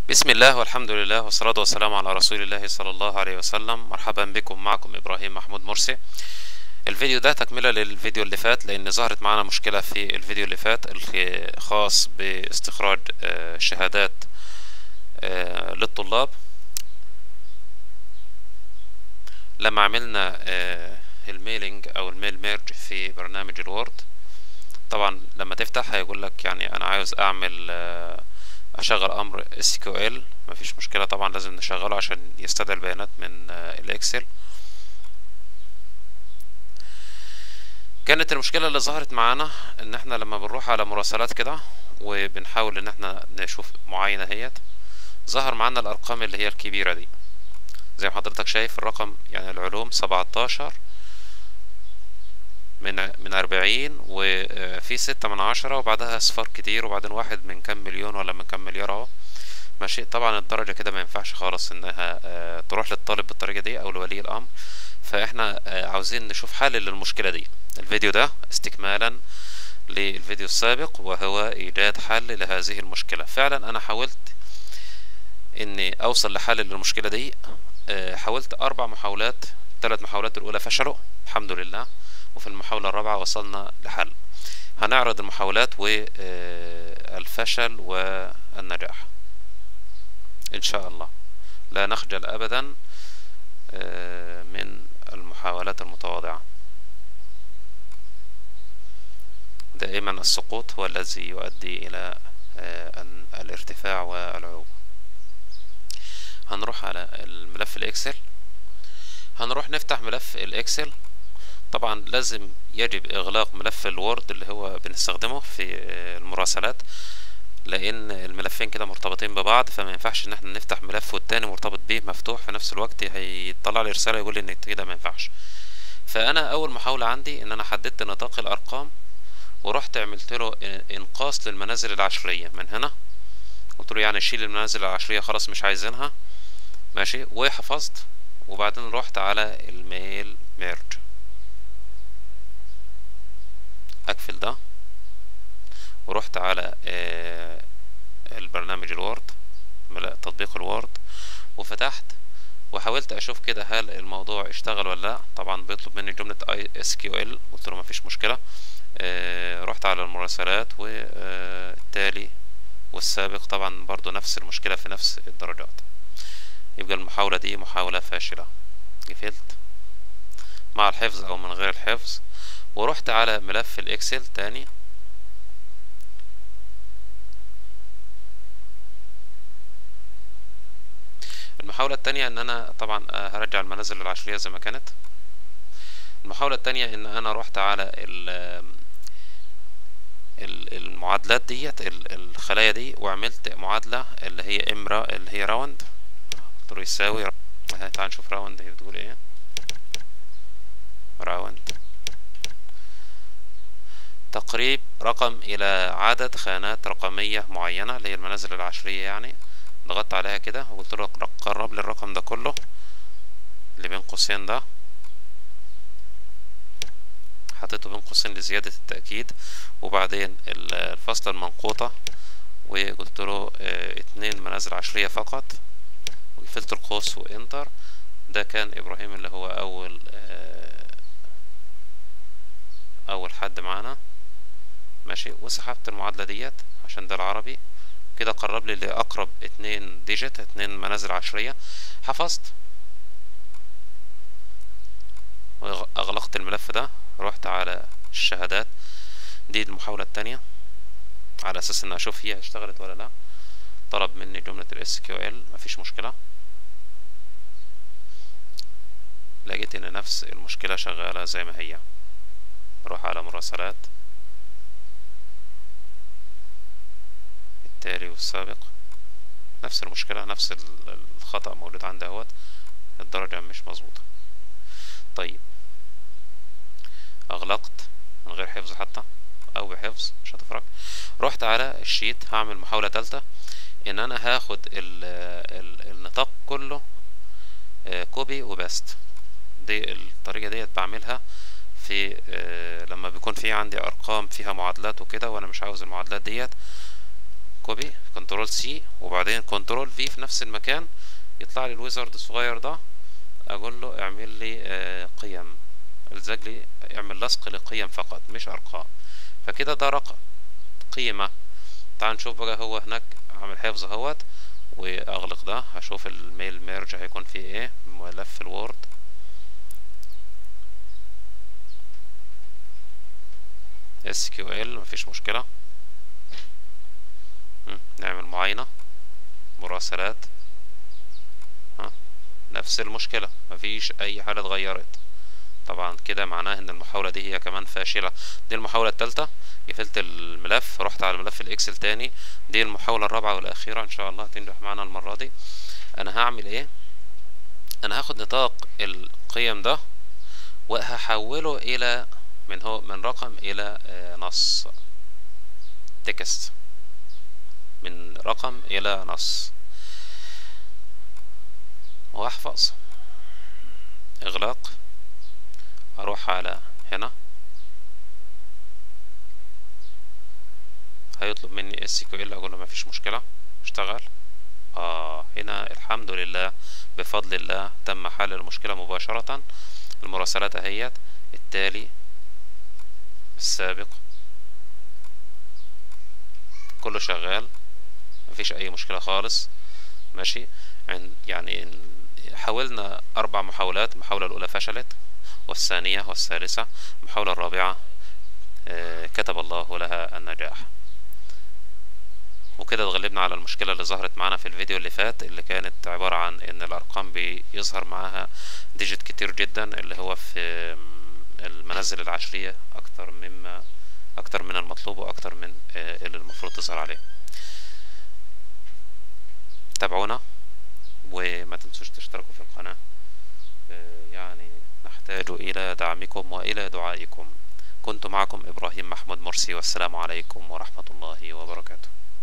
بسم الله والحمد لله والصلاة والسلام على رسول الله صلى الله عليه وسلم مرحبا بكم معكم إبراهيم محمود مرسي الفيديو ده تكملة للفيديو اللي فات لأن ظهرت معانا مشكلة في الفيديو اللي فات الخاص باستخراج آه، شهادات آه، للطلاب لما عملنا آه، الميلينج أو الميل ميرج في برنامج الوورد طبعا لما تفتح هيقول لك يعني أنا عاوز أعمل اشغل امر SQL مفيش مشكلة طبعا لازم نشغله عشان يستدعي البيانات من الاكسل كانت المشكلة اللي ظهرت معانا ان احنا لما بنروح على مراسلات كده وبنحاول ان احنا نشوف معاينة هيت ظهر معانا الارقام اللي هي الكبيرة دي زي ما حضرتك شايف الرقم يعني العلوم سبعتاشر من من أربعين وفي ستة من عشرة وبعدها أصفار كتير وبعدين واحد من كام مليون ولا من كام مليار اهو ماشي طبعا الدرجة كده ما ينفعش خالص انها تروح للطالب بالطريقة دي او لولي الامر فاحنا عاوزين نشوف حل للمشكلة دي الفيديو ده استكمالا للفيديو السابق وهو ايجاد حل لهذه المشكلة فعلا انا حاولت اني اوصل لحل للمشكلة دي حاولت اربع محاولات ثلاث محاولات الاولى فشلوا الحمد لله وفي المحاولة الرابعة وصلنا لحل هنعرض المحاولات والفشل والنجاح إن شاء الله لا نخجل أبدا من المحاولات المتواضعة دائما السقوط هو الذي يؤدي إلى الارتفاع والعلو هنروح على الملف الإكسل هنروح نفتح ملف الإكسل طبعا لازم يجب اغلاق ملف الوورد اللي هو بنستخدمه في المراسلات لان الملفين كده مرتبطين ببعض فما ينفعش ان احنا نفتح ملف والتاني مرتبط بيه مفتوح في نفس الوقت هيطلع لي رساله يقول لي ان كده ما ينفعش فانا اول محاوله عندي ان انا حددت نطاق الارقام ورحت عملت له انقاص للمنازل العشريه من هنا قلت له يعني شيل المنازل العشريه خلاص مش عايزينها ماشي وحفظت وبعدين رحت على الميل ميرج اقفل ده ورحت على البرنامج الوورد تطبيق الوورد وفتحت وحاولت اشوف كده هل الموضوع اشتغل ولا لا طبعا بيطلب مني جملة اي اس كيو ال قلت له مفيش مشكلة رحت على المراسلات والتالي والسابق طبعا برضو نفس المشكلة في نفس الدرجات يبقى المحاولة دي محاولة فاشلة قفلت مع الحفظ او من غير الحفظ ورحت على ملف الاكسل تاني المحاولة التانية ان انا طبعا هرجع المنازل العشرية زي ما كانت المحاولة التانية ان انا رحت على المعادلات ديت الخلايا دي وعملت معادلة اللي هي امرا اللي هي راوند قلت له يساوي تعال نشوف راوند هي بتقول ايه راوند تقريب رقم إلى عدد خانات رقمية معينة اللي هي المنازل العشرية يعني ضغطت عليها كده وقلت له قرب لي الرقم ده كله اللي بين قوسين ده حطيته بين قوسين لزيادة التأكيد وبعدين الفاصلة المنقوطة وقلت له اه اتنين منازل عشرية فقط وقفلت القوس وانتر ده كان ابراهيم اللي هو اول اه اول حد معانا ماشي وسحبت المعادلة ديت عشان ده العربي كده قرب لي لأقرب اتنين ديجيت اتنين منازل عشرية حفظت وأغلقت الملف ده رحت على الشهادات دي المحاولة التانية على أساس إن أشوف هي اشتغلت ولا لأ طلب مني جملة ال SQL مفيش مشكلة لقيت إن نفس المشكلة شغالة زي ما هي نروح على مراسلات التالي والسابق نفس المشكلة نفس الخطأ موجود عندي اهوت الدرجة مش مظبوطة طيب أغلقت من غير حفظ حتى أو بحفظ مش هتفرق رحت على الشيت هعمل محاولة تالتة إن أنا هاخد ال ال النطاق كله كوبي وباست دي الطريقة ديت بعملها في لما بيكون في عندي ارقام فيها معادلات وكده وانا مش عاوز المعادلات ديت كوبي كنترول سي وبعدين كنترول في في نفس المكان يطلع لي الويزرد الصغير ده اقول له اعمل لي آه قيم الزق لي اعمل لصق لقيم فقط مش ارقام فكده ده رقم قيمة تعال نشوف بقى هو هناك اعمل حفظ اهوت واغلق ده هشوف الميل ميرج هيكون فيه ايه ملف الوورد اس كيو ال مفيش مشكلة نعمل معاينة مراسلات ها نفس المشكلة مفيش اي حاجة اتغيرت طبعا كده معناه ان المحاولة دي هي كمان فاشلة دي المحاولة التالتة قفلت الملف رحت على ملف الاكسل تاني دي المحاولة الرابعة والاخيرة ان شاء الله هتنجح معانا المرة دي انا هعمل ايه انا هاخد نطاق القيم ده وهحوله الى من هو من رقم الى نص تكست من رقم الى نص واحفظ اغلاق اروح على هنا هيطلب مني اس كيو ال اقول له مفيش مشكله اشتغل اه هنا الحمد لله بفضل الله تم حل المشكله مباشره المراسلات اهيت التالي السابق كله شغال مفيش اي مشكله خالص ماشي يعني حاولنا اربع محاولات المحاوله الاولى فشلت والثانيه والثالثه المحاوله الرابعه كتب الله لها النجاح وكده اتغلبنا على المشكلة اللي ظهرت معانا في الفيديو اللي فات اللي كانت عبارة عن ان الارقام بيظهر معاها ديجيت كتير جدا اللي هو في المنازل العشرية اكتر مما اكتر من المطلوب واكتر من اللي المفروض تظهر عليه تابعونا وما تنسوش تشتركوا في القناة يعني نحتاج الى دعمكم والى دعائكم كنت معكم ابراهيم محمود مرسي والسلام عليكم ورحمة الله وبركاته